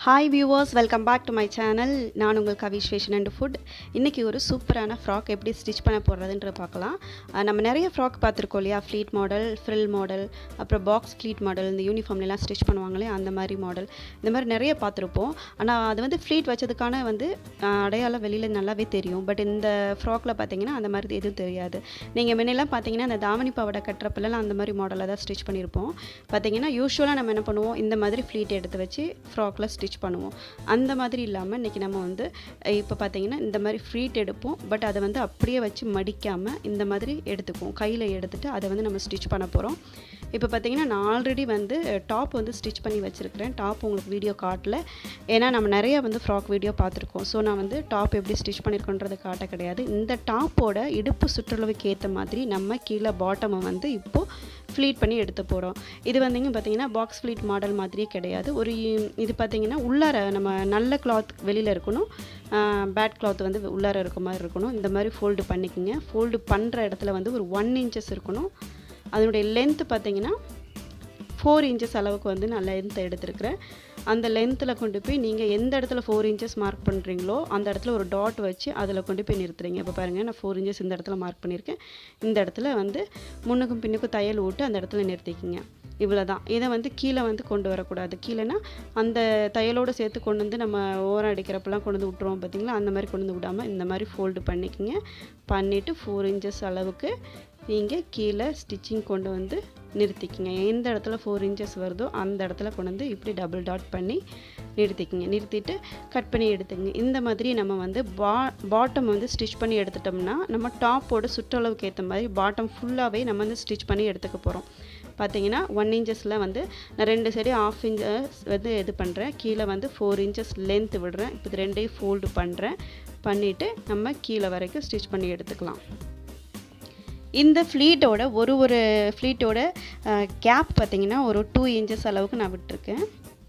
hi viewers welcome back to my channel நான் உங்கள் Kavish fashion and food இன்றைக்கி ஒரு சூப்பரான ஃப்ராக் எப்படி ஸ்டிச் பண்ண போடுறதுன்ற பார்க்கலாம் அஹ் நம்ம நிறைய ஃப்ராக் பார்த்துருக்கோம் இல்லையா ஃப்ளீட் மாடல் ஃப்ரில் மாடல் அப்புறம் பாக்ஸ் ஃப்ளீட் மாடல் இந்த யூனிஃபார்ம்லாம் ஸ்டிச் பண்ணுவாங்களே அந்த மாதிரி மாடல் இந்த மாதிரி நிறைய பார்த்துருப்போம் ஆனால் அது வந்து ஃப்ளீட் வச்சதுக்கான வந்து அஹ், அடையாளம் வெளியில் நல்லாவே தெரியும் பட் இந்த ஃப்ராக்கில் பார்த்தீங்கன்னா அந்த மாதிரி எதுவும் தெரியாது நீங்கள் முன்னெல்லாம் பார்த்தீங்கன்னா அந்த தாவணி பாவாடை கட்டுறப்பெல்லாம் அந்த மாதிரி மாடலில் தான் ஸ்டிச் பண்ணியிருப்போம் பார்த்தீங்கன்னா யூஸ்வலாக நம்ம என்ன பண்ணுவோம் இந்த மாதிரி ஃப்ளீட் எடுத்து வச்சு ஃப்ராக்கில் ஸ்டிச் பண்ணுவோம் அந்த மாதிரி இல்லாமல் இன்றைக்கி நம்ம வந்து இப்போ பார்த்தீங்கன்னா இந்த மாதிரி ஃப்ளீட் எடுப்போம் பட் அதை வந்து அப்படியே வச்சு மடிக்காமல் இந்த மாதிரி எடுத்துக்குவோம் கையில் எடுத்துட்டு அதை வந்து நம்ம ஸ்டிச் பண்ண போகிறோம் இப்போ பார்த்தீங்கன்னா நான் ஆல்ரெடி வந்து டாப் வந்து ஸ்டிச் பண்ணி வச்சுருக்கிறேன் டாப் உங்களுக்கு வீடியோ காட்டல ஏன்னா நம்ம நிறைய வந்து ஃப்ராக் வீடியோ பார்த்துருக்கோம் ஸோ நான் வந்து டாப் எப்படி ஸ்டிச் பண்ணியிருக்கோன்றது காட்ட கிடையாது இந்த டாப்போட இடுப்பு சுற்றளவுக்கு ஏற்ற மாதிரி நம்ம கீழே பாட்டமை வந்து இப்போது ஃப்ளீட் பண்ணி எடுத்து போகிறோம் இது வந்துங்க பார்த்தீங்கன்னா பாக்ஸ் ஃப்ளீட் மாடல் மாதிரியே கிடையாது ஒரு இது பார்த்தீங்கன்னா உள்ளார நம்ம நல்ல கிளாத் வெளியில் இருக்கணும் பேட் கிளாத் வந்து உள்ளார இருக்க மாதிரி இருக்கணும் இந்த மாதிரி ஃபோல்டு பண்ணிக்கோங்க ஃபோல்டு பண்ணுற இடத்துல வந்து ஒரு ஒன் இன்ச்சஸ் இருக்கணும் அதனுடைய லென்த்து பார்த்தீங்கன்னா ஃபோர் இன்ச்சஸ் அளவுக்கு வந்து நான் லென்த் எடுத்திருக்கிறேன் அந்த லென்த்தில் கொண்டு போய் நீங்கள் எந்த இடத்துல ஃபோர் இன்ச்சஸ் மார்க் பண்ணுறீங்களோ அந்த இடத்துல ஒரு டாட் வச்சு அதில் கொண்டு போய் நிறுத்துறீங்க இப்போ பாருங்கள் நான் ஃபோர் இன்ச்சஸ் இந்த இடத்துல மார்க் பண்ணியிருக்கேன் இந்த இடத்துல வந்து முன்னுக்கும் பின்னுக்கும் தையல் விட்டு அந்த இடத்துல நிறுத்திக்கிங்க இவ்வளோ தான் இதை வந்து கீழே வந்து கொண்டு வரக்கூடாது கீழேனா அந்த தையலோடு சேர்த்து கொண்டு வந்து நம்ம ஓரம் அடிக்கிறப்பெல்லாம் கொண்டு வந்து விட்ருவோம் பார்த்தீங்களா அந்த மாதிரி கொண்டு வந்து விடாமல் இந்த மாதிரி ஃபோல்டு பண்ணிக்கிங்க பண்ணிவிட்டு ஃபோர் இன்ச்சஸ் அளவுக்கு நீங்கள் கீழே ஸ்டிச்சிங் கொண்டு வந்து நிறுத்திக்கிங்க எந்த இடத்துல ஃபோர் இன்ச்சஸ் வருதோ அந்த இடத்துல கொண்டு வந்து இப்படி டபுள் டாட் பண்ணி நிறுத்திக்கிங்க நிறுத்திட்டு கட் பண்ணி எடுத்துங்க இந்த மாதிரி நம்ம வந்து பா பாட்டம் வந்து ஸ்டிச் பண்ணி எடுத்துட்டோம்னா நம்ம டாப்போட சுற்றளவுக்கு ஏற்ற மாதிரி பாட்டம் ஃபுல்லாகவே நம்ம வந்து ஸ்டிச் பண்ணி எடுத்துக்க போகிறோம் பார்த்தீங்கன்னா ஒன் இன்ச்சஸில் வந்து நான் ரெண்டு சைடு ஆஃப் இன்ச்சஸ் வந்து இது பண்ணுறேன் கீழே வந்து ஃபோர் இன்ச்சஸ் லென்த் விடுறேன் இப்போ இது ரெண்டையும் ஃபோல்டு பண்ணுறேன் பண்ணிவிட்டு நம்ம கீழே வரைக்கும் ஸ்டிச் பண்ணி எடுத்துக்கலாம் இந்த ஃப்ளீட்டோட ஒரு ஒரு ஃப்ளீட்டோட கேப் பார்த்தீங்கன்னா ஒரு டூ இன்ச்சஸ் அளவுக்கு நான் விட்டுருக்கேன்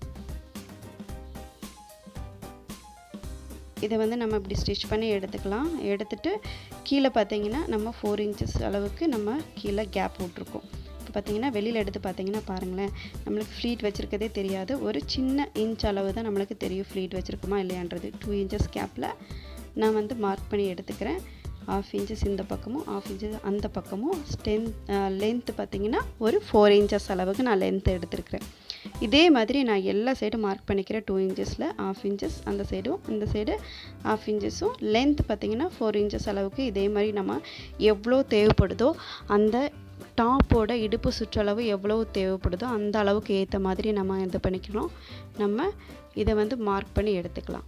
இதை வந்து நம்ம இப்படி ஸ்டிச் பண்ணி எடுத்துக்கலாம் எடுத்துட்டு கீழே பார்த்தீங்கன்னா நம்ம ஃபோர் இன்ச்சஸ் அளவுக்கு நம்ம கீழே கேப் விட்ருக்கோம் இப்போ பார்த்தீங்கன்னா வெளியில் எடுத்து பார்த்தீங்கன்னா பாருங்களேன் நம்மளுக்கு ஃப்ளீட் வச்சுருக்கதே தெரியாது ஒரு சின்ன இன்ச் அளவு தான் நம்மளுக்கு தெரியும் ஃப்ளீட் வச்சுருக்குமா இல்லையான்றது டூ இன்ச்சஸ் கேப்பில் நான் வந்து மார்க் பண்ணி எடுத்துக்கிறேன் ஆஃப் இன்ச்சஸ் இந்த பக்கமும் ஆஃப் இன்ச்சஸ் அந்த பக்கமும் ஸ்டென் லென்த்து பார்த்தீங்கன்னா ஒரு ஃபோர் இன்ச்சஸ் அளவுக்கு நான் லென்த் எடுத்துருக்கிறேன் இதே மாதிரி நான் எல்லா சைடும் மார்க் பண்ணிக்கிறேன் டூ இன்ச்சஸில் ஆஃப் இன்ச்சஸ் அந்த சைடும் இந்த சைடு ஆஃப் இன்ச்சஸும் லென்த் பார்த்தீங்கன்னா ஃபோர் இன்ச்சஸ் அளவுக்கு இதே மாதிரி நம்ம எவ்வளோ தேவைப்படுதோ அந்த டாப்போட இடுப்பு சுற்றளவு எவ்வளோ தேவைப்படுதோ அந்த அளவுக்கு ஏற்ற மாதிரி நம்ம இது பண்ணிக்கணும் நம்ம இதை வந்து மார்க் பண்ணி எடுத்துக்கலாம்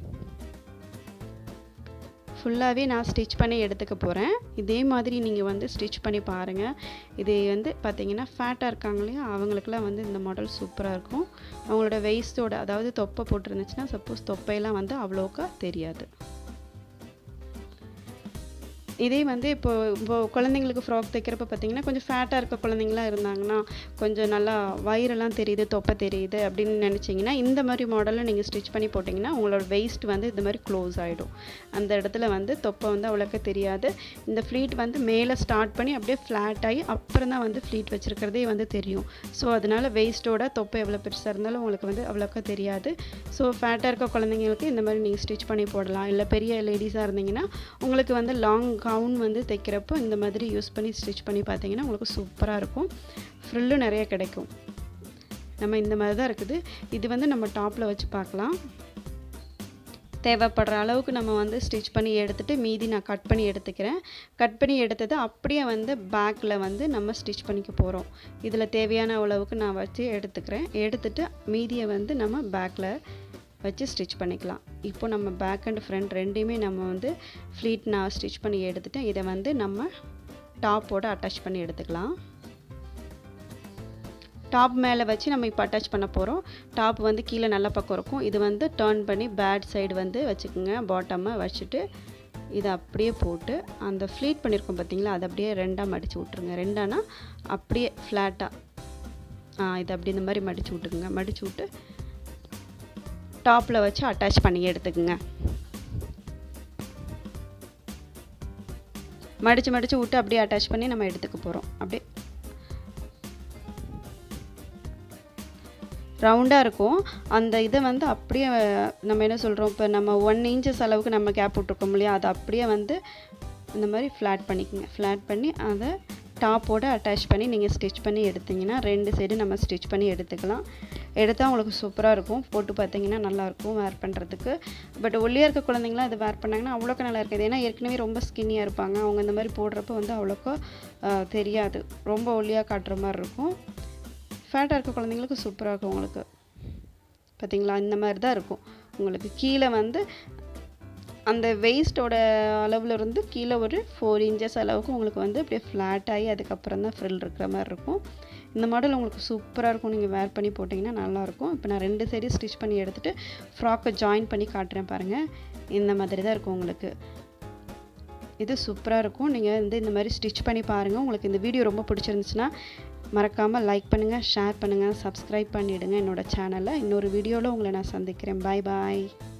ஃபுல்லாகவே நான் ஸ்டிச் பண்ணி எடுத்துக்க போகிறேன் இதே மாதிரி நீங்கள் வந்து ஸ்டிச் பண்ணி பாருங்கள் இது வந்து பார்த்தீங்கன்னா ஃபேட்டாக இருக்காங்க இல்லையா அவங்களுக்குலாம் வந்து இந்த மாடல் சூப்பராக இருக்கும் அவங்களோட வெயிஸ்டோட அதாவது தொப்பை போட்டிருந்துச்சுன்னா சப்போஸ் தொப்பையெல்லாம் வந்து அவ்வளோக்கா தெரியாது இதே வந்து இப்போ இப்போ குழந்தைங்களுக்கு ஃப்ராக் தைக்கிறப்ப பார்த்தீங்கன்னா கொஞ்சம் ஃபேட்டாக இருக்க குழந்தைங்களாம் இருந்தாங்கன்னா கொஞ்சம் நல்லா வயிறெல்லாம் தெரியுது தொப்பை தெரியுது அப்படின்னு நினச்சிங்கன்னா இந்த மாதிரி மாடலில் நீங்கள் ஸ்டிச் பண்ணி போட்டிங்கன்னா உங்களோட வெயிஸ்ட் வந்து இந்த மாதிரி க்ளோஸ் ஆகிடும் அந்த இடத்துல வந்து தொப்பை வந்து அவ்வளோக்கா தெரியாது இந்த ஃப்ளீட் வந்து மேலே ஸ்டார்ட் பண்ணி அப்படியே ஃப்ளாட் ஆகி அப்புறம் தான் வந்து ஃப்ளீட் வச்சுருக்கிறதே வந்து தெரியும் ஸோ அதனால் வெயிஸ்ட்டோட தொப்பை எவ்வளோ பெருசாக இருந்தாலும் உங்களுக்கு வந்து அவ்வளோக்கா தெரியாது ஸோ ஃபேட்டாக இருக்க குழந்தைங்களுக்கு இந்த மாதிரி நீங்கள் ஸ்டிச் பண்ணி போடலாம் இல்லை பெரிய லேடிஸாக இருந்தீங்கன்னா உங்களுக்கு வந்து லாங் கவுன் வந்து தைக்கிறப்போ இந்த மாதிரி யூஸ் பண்ணி ஸ்டிச் பண்ணி பார்த்தீங்கன்னா உங்களுக்கு சூப்பராக இருக்கும் ஃப்ரில்லும் நிறைய கிடைக்கும் நம்ம இந்த மாதிரி தான் இருக்குது இது வந்து நம்ம டாப்பில் வச்சு பார்க்கலாம் தேவைப்படுற அளவுக்கு நம்ம வந்து ஸ்டிச் பண்ணி எடுத்துகிட்டு மீதி நான் கட் பண்ணி எடுத்துக்கிறேன் கட் பண்ணி எடுத்தது அப்படியே வந்து பேக்கில் வந்து நம்ம ஸ்டிச் பண்ணிக்க போகிறோம் இதில் தேவையான அளவுக்கு நான் வச்சு எடுத்துக்கிறேன் எடுத்துட்டு மீதியை வந்து நம்ம பேக்கில் வச்சு ஸ்டிச் பண்ணிக்கலாம் இப்போ நம்ம பேக் அண்ட் ஃப்ரண்ட் ரெண்டையுமே நம்ம வந்து ஃப்ளீட் நான் ஸ்டிச் பண்ணி எடுத்துட்டேன் இதை வந்து நம்ம டாப்போட அட்டாச் பண்ணி எடுத்துக்கலாம் டாப் மேலே வச்சு நம்ம இப்போ அட்டாச் பண்ண போகிறோம் டாப் வந்து கீழே நல்ல பக்கம் இருக்கும் இது வந்து டேர்ன் பண்ணி பேட் சைடு வந்து வச்சுக்கோங்க பாட்டமை வச்சுட்டு இதை அப்படியே போட்டு அந்த ஃப்ளீட் பண்ணியிருக்கோம் பார்த்தீங்களா அதை அப்படியே ரெண்டாக மடித்து விட்ருங்க ரெண்டானா அப்படியே ஃப்ளாட்டாக இதை அப்படி இந்த மாதிரி மடித்து விட்டுக்குங்க மடித்து விட்டு டாப்பில் வச்சு அட்டாச் பண்ணி எடுத்துக்குங்க மடித்து மடித்து விட்டு அப்படியே அட்டாச் பண்ணி நம்ம எடுத்துக்க போகிறோம் அப்படியே ரவுண்டாக இருக்கும் அந்த இதை வந்து அப்படியே நம்ம என்ன சொல்கிறோம் இப்போ நம்ம ஒன் இன்ச்சஸ் அளவுக்கு நம்ம கேப் விட்ருக்கோம் இல்லையா அதை அப்படியே வந்து இந்த மாதிரி ஃப்ளாட் பண்ணிக்கோங்க ஃப்ளாட் பண்ணி அதை டாப்போட அட்டாச் பண்ணி நீங்கள் ஸ்டிச் பண்ணி எடுத்திங்கன்னா ரெண்டு சைடு நம்ம ஸ்டிச் பண்ணி எடுத்துக்கலாம் எடுத்தால் உங்களுக்கு சூப்பராக இருக்கும் போட்டு பார்த்தீங்கன்னா நல்லாயிருக்கும் வேர் பண்ணுறதுக்கு பட் ஒல்லியாக இருக்க குழந்தைங்களாம் இது வேர் பண்ணாங்கன்னா அவ்வளோக்கா நல்லா இருக்காது ஏன்னா ஏற்கனவே ரொம்ப ஸ்கின்னியாக இருப்பாங்க அவங்க இந்த மாதிரி போடுறப்ப வந்து அவ்வளோக்கா தெரியாது ரொம்ப ஒல்லியாக காட்டுற மாதிரி இருக்கும் ஃபேட்டாக இருக்க குழந்தைங்களுக்கு சூப்பராக இருக்கும் உங்களுக்கு பார்த்தீங்களா இந்த மாதிரி தான் இருக்கும் உங்களுக்கு கீழே வந்து அந்த வெயிஸ்ட்டோட அளவில் இருந்து கீழே ஒரு ஃபோர் இன்ச்சஸ் அளவுக்கு உங்களுக்கு வந்து அப்படியே ஃப்ளாட் ஆகி அதுக்கப்புறம் தான் ஃப்ரில் இருக்கிற மாதிரி இருக்கும் இந்த மாடல் உங்களுக்கு சூப்பராக இருக்கும் நீங்கள் வேர் பண்ணி போட்டிங்கன்னா நல்லாயிருக்கும் இப்போ நான் ரெண்டு சைடு ஸ்டிச் பண்ணி எடுத்துகிட்டு ஃப்ராக்கை ஜாயின் பண்ணி காட்டுறேன் பாருங்கள் இந்த மாதிரி தான் இருக்கும் உங்களுக்கு இது சூப்பராக இருக்கும் நீங்கள் வந்து இந்த மாதிரி ஸ்டிச் பண்ணி பாருங்கள் உங்களுக்கு இந்த வீடியோ ரொம்ப பிடிச்சிருந்துச்சுன்னா மறக்காமல் லைக் பண்ணுங்கள் ஷேர் பண்ணுங்கள் சப்ஸ்கிரைப் பண்ணிவிடுங்க என்னோடய சேனலை இன்னொரு வீடியோவில் உங்களை நான் சந்திக்கிறேன் பாய் பாய்